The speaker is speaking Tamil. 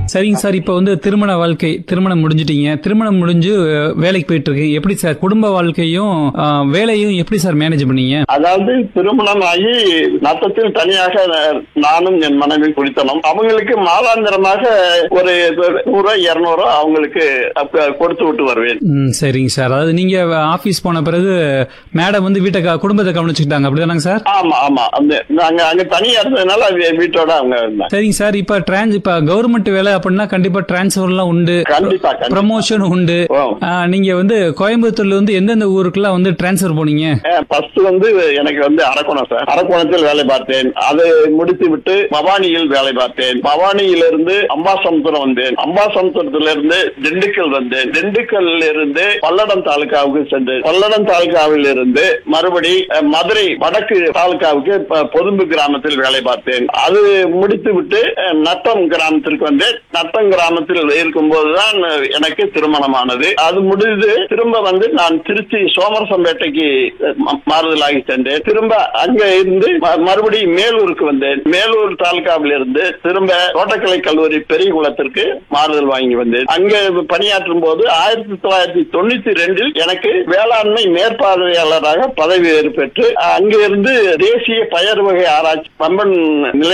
சரிங்க சார் இப்போ வந்து திருமண வாழ்க்கை திருமணம் முடிஞ்சிட்டீங்க திருமணம் முடிஞ்சு அஹ், வேலைக்கு போயிட்டு இருக்கு எப்படி சார் குடும்ப வாழ்க்கையும் அஹ், வேலையும் எப்படி சார் மேனேஜ் பண்ணீங்க அதாவது திருமணம் ஆகி நத்தத்தில் தனியாக நானும் என் மனைவி குடித்தனம் அவங்களுக்கு மாதாந்திரமாக ஒரு நூறு இருநூறு அவங்களுக்கு அப்ப கொடுத்து விட்டு வருவேன் ம், சரிங்க சார் அதாவது நீங்க ஆபீஸ் போன பிறகு மேடம் வந்து வீட்டை க- குடும்பத்தை கவனிச்சுக்கிட்டாங்க அப்படிதானங்க சார் ஆமா ஆமா அந்த நாங்க அங்க தனியா இருந்ததுனால அது வீட்டோட அவங்க இருந்தாங்க சரிங்க சார் இப்ப டிரான்ஸ் இப்ப கவர்மெண்ட் வேலை அப்படின்னா கண்டிப்பா டிரான்ஸ்ஃபர் எல்லாம் உண்டு கண்டிப்பா கண்டிப்பா ப்ரமோஷன் உண்டு ஓ. ஆ, நீங்க வந்து கோயம்புத்தூர்ல வந்து எந்தெந்த ஊருக்குலாம் வந்து டிரான்ஸ்ஃபர் போனீங்க ஃபர்ஸ்ட் வந்து எனக்கு வந்து அரக்கோணம் சார் அரக்கோணத்தில் வேலை பார்த்தேன் அதை முடித்து விட்டு பவானியில் வேலை பார்த்தேன் பவானியிலிருந்து அம்பாசமுத்திரம் வந்தேன் அம்பாசமுத்திரத்திலிருந்து திண்டுக்கல் வந்தேன் திண்டுக்கல்ல இருந்து பல்லடம் தாலுகாவுக்கு சென்றேன் பல்லடம் தாலுகாவில் இருந்து மறுபடி அஹ், மதுரை வடக்கு தாலுகாவுக்கு ப- பொதும்பு கிராமத்தில் வேலை பார்த்தேன் அது முடித்து விட்டு அஹ், நத்தம் கிராமத்திற்கு வந்தேன் நத்தம் கிராமத்தில் இருக்கும்போதுதான் அஹ், எனக்கு திருமணமானது அது முடிந்து திரும்ப வந்து நான் திருச்சி சோமரசம்பேட்டைக்கு அஹ், ம- மாறுதலாகி சென்றேன் திரும்ப அங்க இருந்து ம- மறுபடியும் மேலூருக்கு வந்தேன் மேலூர் தாலுகாவில் இருந்து திரும்ப தோட்டக்கலை கல்லூரி பெரியகுளத்திற்கு மாறுதல் வாங்கி வந்தேன் அங்க பணியாற்றும் போது ஆயிரத்தி தொள்ளாயிரத்தி தொண்ணூத்தி ரெண்டில் எனக்கு வேளாண்மை மேற்பார்வையாளராக பதவி ஏற்பெற்று அங்கிருந்து தேசிய பயர் வகை ஆராய்ச்சி பம்பன் நிலை